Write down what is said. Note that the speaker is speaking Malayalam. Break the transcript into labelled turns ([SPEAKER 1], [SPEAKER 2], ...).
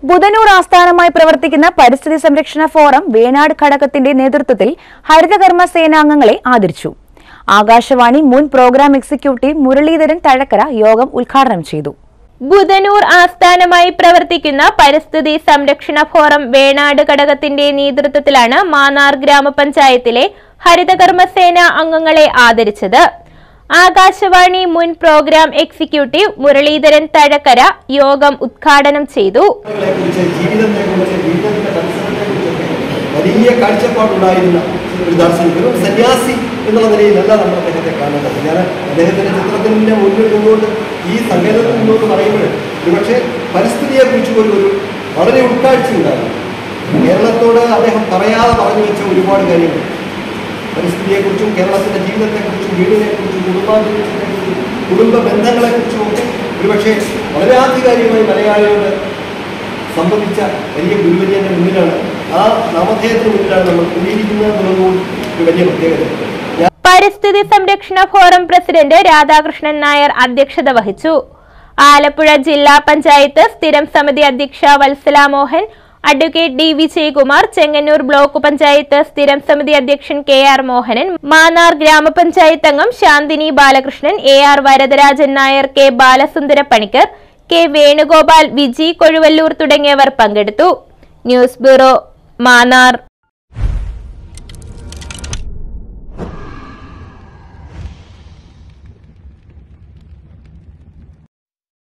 [SPEAKER 1] ബുധനൂർ ആസ്ഥാനമായി പ്രവർത്തിക്കുന്ന പരിസ്ഥിതി സംരക്ഷണ ഫോറം വേണാട് ഘടകത്തിന്റെ നേതൃത്വത്തിൽ ഹരിതകർമ്മ സേനാംഗങ്ങളെ ആദരിച്ചു ആകാശവാണി മുൻ പ്രോഗ്രാം എക്സിക്യൂട്ടീവ് മുരളീധരൻ തഴക്കര യോഗം ഉദ്ഘാടനം ചെയ്തു
[SPEAKER 2] ബുധനൂർ ആസ്ഥാനമായി പ്രവർത്തിക്കുന്ന പരിസ്ഥിതി സംരക്ഷണ ഫോറം വേണാട് ഘടകത്തിന്റെ നേതൃത്വത്തിലാണ് മാന്നാർ ഗ്രാമപഞ്ചായത്തിലെ ഹരിതകർമ്മസേന അംഗങ്ങളെ ആദരിച്ചത് ആകാശവാണി മുൻ പ്രോഗ്രാം എക്സിക്യൂട്ടീവ് മുരളീധരൻ തഴക്കര യോഗം ഉദ്ഘാടനം ചെയ്തു
[SPEAKER 3] കുറിച്ച് ജീവിതത്തെക്കുറിച്ച് ജീവിതത്തിന്റെ പരിസരത്തെക്കുറിച്ചൊക്കെ വലിയ കാഴ്ചപ്പാടുണ്ടായിരുന്ന ഒരു ദാർശനികൻ ഒരു സന്യാസി എന്നുള്ള നിലയിലല്ല നമ്മൾ അദ്ദേഹത്തെ കാണേണ്ടത് ഞാൻ അദ്ദേഹത്തിന്റെ ചിത്രത്തിന്റെ മുന്നിൽ നിന്നുകൊണ്ട് ഈ സങ്കേതത്തിൽ നിന്നുകൊണ്ട് പറയുമ്പോൾ ഒരുപക്ഷെ പരിസ്ഥിതിയെക്കുറിച്ച് പോലും ഒരു വളരെ ഉൾക്കാഴ്ചയുണ്ടായിരുന്നു കേരളത്തോട് അദ്ദേഹം പറയാതെ പറഞ്ഞു വെച്ച ഒരുപാട് കാര്യങ്ങൾ പരിസ്ഥിതിയെക്കുറിച്ചും കേരളത്തിന്റെ ജീവിതത്തെക്കുറിച്ചും വീടിനെക്കുറിച്ചും കുടുംബാന്തരീക്ഷത്തെക്കുറിച്ചും കുടുംബ ബന്ധങ്ങളെക്കുറിച്ചും ഒക്കെ ഒരുപക്ഷെ വളരെ ആധികാരികമായി മലയാളിയോട് സംബന്ധിച്ച വലിയ ഗുരുവര്യന്റെ മുന്നിലാണ് ആ നാമധേയത്തിന് മുന്നിലാണ് നമ്മൾ കൂടിയിരിക്കുന്നത് എന്നുള്ളതുകൊണ്ട് ഒരു വലിയ പ്രത്യേകത ഞാൻ
[SPEAKER 2] പരിസ്ഥിതി സംരക്ഷണ ഫോറം പ്രസിഡന്റ് രാധാകൃഷ്ണൻ നായർ അധ്യക്ഷത വഹിച്ചു ആലപ്പുഴ ജില്ലാ പഞ്ചായത്ത് സ്ഥിരം സമിതി അധ്യക്ഷ Vatsala Mohan advocate D Vijayakumar Chengannur block panchayat സ്ഥിരം സമിതി അധ്യക്ഷൻ കെ ആർ മോഹനൻ മാന്നാർ ഗ്രാമപഞ്ചായത്ത് അംഗം Shanthini Balakrishnan A R Varadarajan Nair K Balasundara Panicker K Venugopal Viji Kozhuvalloor തുടങ്ങിയവർ പങ്കെടുത്തു ന്യൂസ് ബ്യൂറോ മാന്നാർ